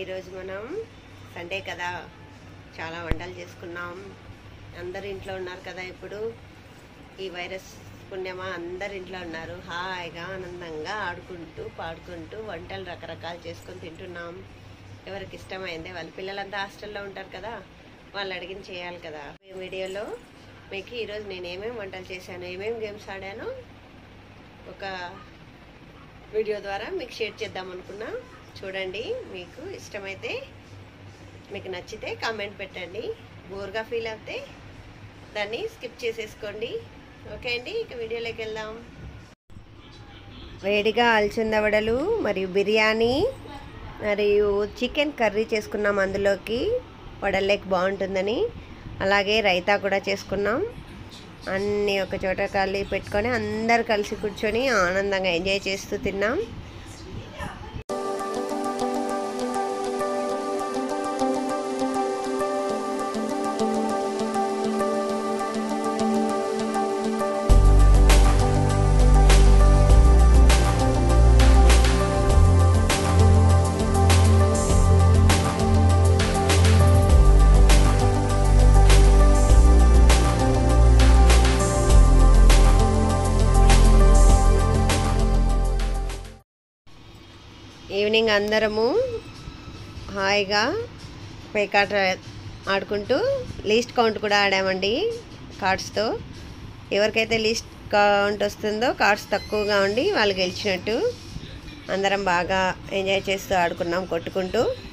ఈరోజు మనం సండే కదా చాలా వంటలు చేసుకున్నాం అందరు ఇంట్లో ఉన్నారు కదా ఇప్పుడు ఈ వైరస్ పుణ్యమా అందరు ఇంట్లో ఉన్నారు హాయిగా ఆనందంగా ఆడుకుంటూ పాడుకుంటూ వంటలు రకరకాలు చేసుకొని తింటున్నాం ఎవరికి ఇష్టమైందే వాళ్ళ పిల్లలంతా హాస్టల్లో ఉంటారు కదా వాళ్ళు అడిగిన చేయాలి కదా ఈ వీడియోలో మీకు ఈరోజు నేను ఏమేమి వంటలు చేశాను ఏమేమి గేమ్స్ ఆడాను ఒక వీడియో ద్వారా మీకు షేర్ చేద్దాం అనుకున్నా చూడండి మీకు ఇష్టమైతే మీకు నచ్చితే కామెంట్ పెట్టండి బోర్గా ఫీల్ అవుతే దాన్ని స్కిప్ చేసేసుకోండి ఓకే అండి ఇక వీడియోలోకి వెళ్దాం వేడిగా అలసంద వడలు మరియు బిర్యానీ మరియు చికెన్ కర్రీ చేసుకున్నాం అందులోకి వడలేక బాగుంటుందని అలాగే రైతా కూడా చేసుకున్నాం అన్నీ ఒక చోట కలిపి పెట్టుకొని అందరు కలిసి కూర్చొని ఆనందంగా ఎంజాయ్ చేస్తూ తిన్నాం ఈవినింగ్ అందరము హాయిగా పేకాట ఆడుకుంటూ లీస్ట్ కౌంట్ కూడా ఆడామండి కార్డ్స్తో ఎవరికైతే లీస్ట్ కౌంట్ వస్తుందో కార్డ్స్ తక్కువగా ఉండి వాళ్ళు గెలిచినట్టు అందరం బాగా ఎంజాయ్ చేస్తూ ఆడుకున్నాం కొట్టుకుంటూ